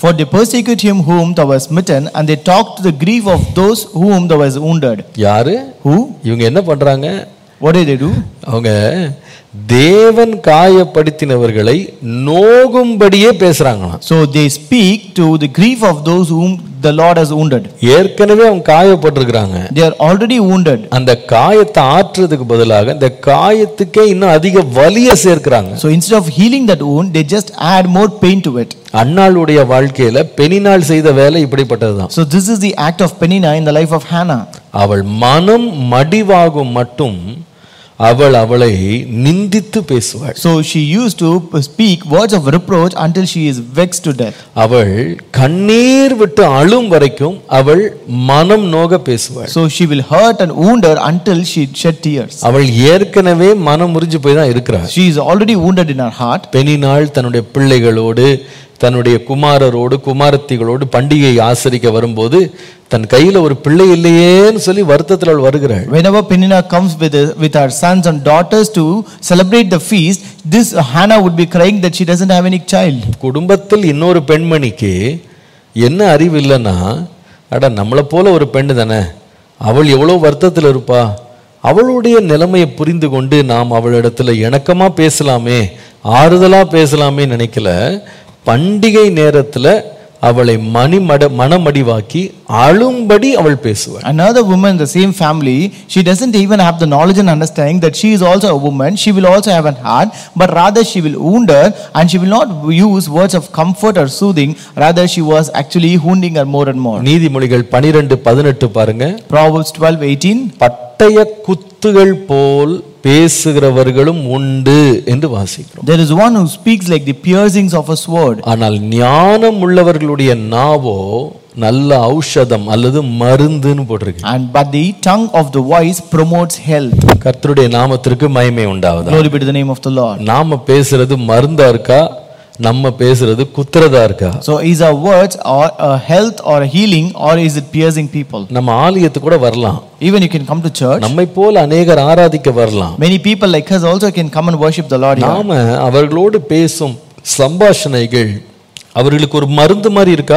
For they persecute him whom thou hast smitten, and they talk to the grief of those whom thou hast wounded. யாரு Who? இவங்க என்ன பண்றாங்க What did they do? அவங்க தேவன் காயப்படுத்தினவர்களை நோகும்படியே பேசுறாங்களாம் So they speak to the grief of those whom the Lord has wounded. ஏற்கனவே அவங்க காயப்பட்டிருக்கிறாங்க They are already wounded. அந்த காயத்தை ஆற்றுறதுக்கு பதிலாக இந்த காயத்துக்கே இன்னும் அதிக வலியை சேர்க்கிறாங்க So instead of healing that wound, they just add more pain to it. அன்னாளுடைய வாழ்க்கையில பெனினாள் செய்த வேலை இப்படிப்பட்டதுதான் So this is the act of Penina in the life of Hannah. அவள் மனம் மடிவாகும் மட்டும் அவள் அவளை நிந்தித்து பேசுவாள் So she used to speak words of reproach until she is vexed to death. அவள் கண்ணீர் விட்டு அழும் வரைக்கும் அவள் மனம் நோக பேசுவாள் So she will hurt and wound her until she shed tears. அவள் ஏற்கனவே மனம் முறிஞ்சு போய் தான் இருக்கிறாள் She is already wounded in her heart. பெனினாள் தன்னுடைய பிள்ளைகளோடு தன்னுடைய குமாரரோடு குமாரத்திகளோடு பண்டிகை ஆசரிக்க வரும்போது தன் கையில ஒரு பிள்ளை இல்லையேன்னு சொல்லி வருத்தத்தில் அவள் வருகிறாள் Whenever Penina comes with, with her sons and daughters to celebrate the feast, this Hannah would be crying that she doesn't have any child. குடும்பத்தில் இன்னொரு பெண்மணிக்கு என்ன அறிவு இல்லைன்னா அட நம்மளை போல ஒரு பெண்ணு தானே அவள் எவ்வளோ வருத்தத்தில் இருப்பா அவளுடைய நிலைமையை புரிந்து கொண்டு நாம் அவளிடத்துல இணக்கமா பேசலாமே ஆறுதலா பேசலாமே நினைக்கல பண்டிகை நேரத்துல அவளை மணிமட மனமடிவாக்கி அழும்படி அவள் பேசுவாள் Another woman in the same family, she doesn't even have the knowledge and understanding that she is also a woman. She will also have an heart, but rather she will wound her and she will not use words of comfort or soothing. Rather, she was actually wounding her more and more. நீதிமொழிகள் பனிரெண்டு பதினெட்டு பாருங்க Proverbs 12 18. பட்டய குத்துகள் போல் பேசுகிறவர்களும் உண்டு என்று வாசிக்கிறோம் There is one who speaks like the piercings of a sword. ஆனால் ஞானம் உள்ளவர்களுடைய நாவோ நல்ல ஔஷதம் அல்லது மருந்துன்னு போட்டிருக்கு And but the tongue of the wise promotes health. கர்த்தருடைய நாமத்திற்கு மகிமை உண்டாவதா Glory be to the name of the Lord. நாம பேசுறது மருந்தா இருக்கா நம்ம பேசுறது குத்துறதா இருக்கா So is our words or a health or a healing or is it piercing people? நம்ம ஆலயத்துக்கு கூட வரலாம் Even you can come to church. நம்மை போல அநேகர் ஆராதிக்க வரலாம் Many people like us also can come and worship the Lord here. நாம அவர்களோடு பேசும் சம்பாஷணைகள் அவர்களுக்கு ஒரு மருந்து மாதிரி இருக்கா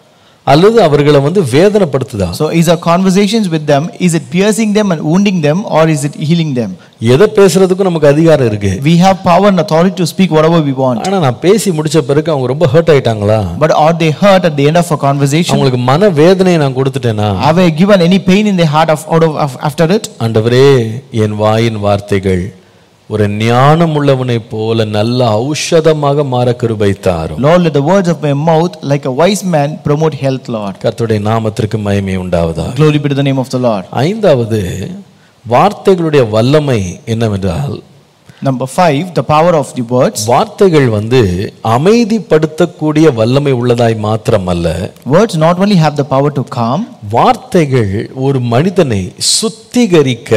அல்லது அவர்களை வந்து வேதனைப்படுத்துதா So is our conversations with them, is it piercing them and wounding them or is it healing them? எதை பேசுறதுக்கும் நமக்கு அதிகாரம் இருக்கு We have power and authority to speak whatever we want. ஆனா நான் பேசி முடிச்ச பிறகு அவங்க ரொம்ப ஹர்ட் ஆயிட்டாங்களா But are they hurt at the end of a conversation? அவங்களுக்கு மன வேதனையை நான் கொடுத்துட்டேனா Have I given any pain in their heart of, out of, of- after it? ஆண்டவரே என் வாயின் வார்த்தைகள் ஒரு ஞானம் உள்ளவனைப் போல நல்ல ஔஷதமாக மாற கிருபை தாரும் Lord, let the words of my mouth, like a wise man, promote health, Lord. கர்த்தருடைய நாமத்திற்கு மகிமை உண்டாவதா Glory be to the name of the Lord. ஐந்தாவது வார்த்தைகளுடைய வல்லமை என்னவென்றால் Number five, the power of the words. வார்த்தைகள் வந்து அமைதிப்படுத்தக்கூடிய வல்லமை உள்ளதாய் மாத்திரமல்ல Words not only have the power to calm, வார்த்தைகள் ஒரு மனிதனை சுத்திகரிக்க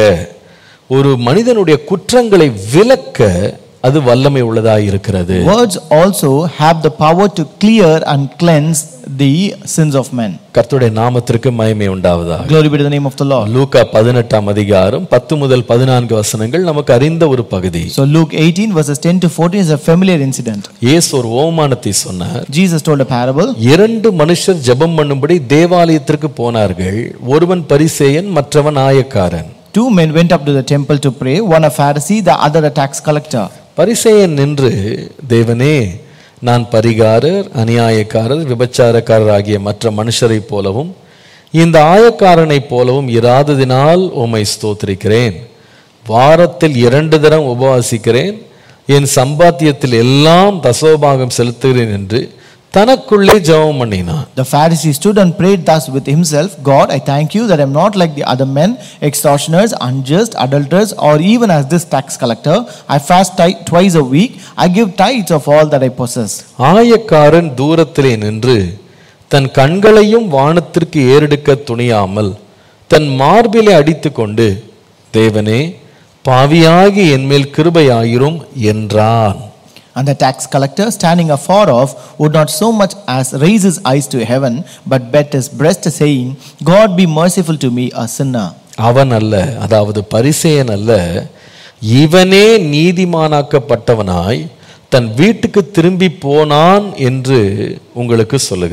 ஒரு மனிதனுடைய குற்றங்களை விலக்க அது வல்லமை உள்ளதாய் இருக்கிறது words also have the power to clear and cleanse the sins of men. கர்த்தருடைய நாமத்திற்கு மகிமை உண்டாவதா Glory be to the name of the Lord. லூக்கா பதினெட்டாம் அதிகாரம் பத்து முதல் பதினான்கு வசனங்கள் நமக்கு அறிந்த ஒரு பகுதி So Luke 18 verses 10 to 14 is a familiar incident. இயேசு ஒரு ஓமானத்தை சொன்னார் Jesus told a parable. இரண்டு மனுஷர் ஜெபம் பண்ணும்படி தேவாலயத்திற்கு போனார்கள் ஒருவன் பரிசேயன் மற்றவன் ஆயக்காரன் Two men went up to the temple to pray, one a Pharisee, the other a tax collector. பரிசேயன் நின்று தேவனே நான் பரிகாரர் அநியாயக்காரர் விபச்சாரக்காரர் ஆகிய மற்ற மனுஷரைப் போலவும் இந்த ஆயக்காரனைப் போலவும் இராததினால் உம்மை ஸ்தோத்திரிக்கிறேன் வாரத்தில் இரண்டு தரம் உபவாசிக்கிறேன் என் சம்பாத்தியத்தில் எல்லாம் தசோபாகம் செலுத்துகிறேன் என்று தனக்குள்ளே ஜெபம் பண்ணினான் The Pharisee stood and prayed thus with himself God, I thank you that I am not like the other men, extortioners, unjust, adulterers, or even as this tax collector. I fast ti- twice a week. I give tithes of all that I possess. ஆயக்காரன் தூரத்திலே நின்று தன் கண்களையும் வானத்திற்கு ஏறெடுக்க துணியாமல் தன் மார்பிலே அடித்துக்கொண்டு தேவனே பாவியாகி என்மேல் கிருபையாயிரும் என்றான் And the tax collector, standing afar off, would not so much as raise his eyes to heaven, but bet his breast, saying, God be merciful to me, a sinner. அவன் அல்ல அதாவது பரிசேயன் அல்ல இவனே நீதிமானாக்கப்பட்டவனாய் தன் வீட்டுக்கு திரும்பி போனான் என்று உங்களுக்கு சொல்லுகிறேன்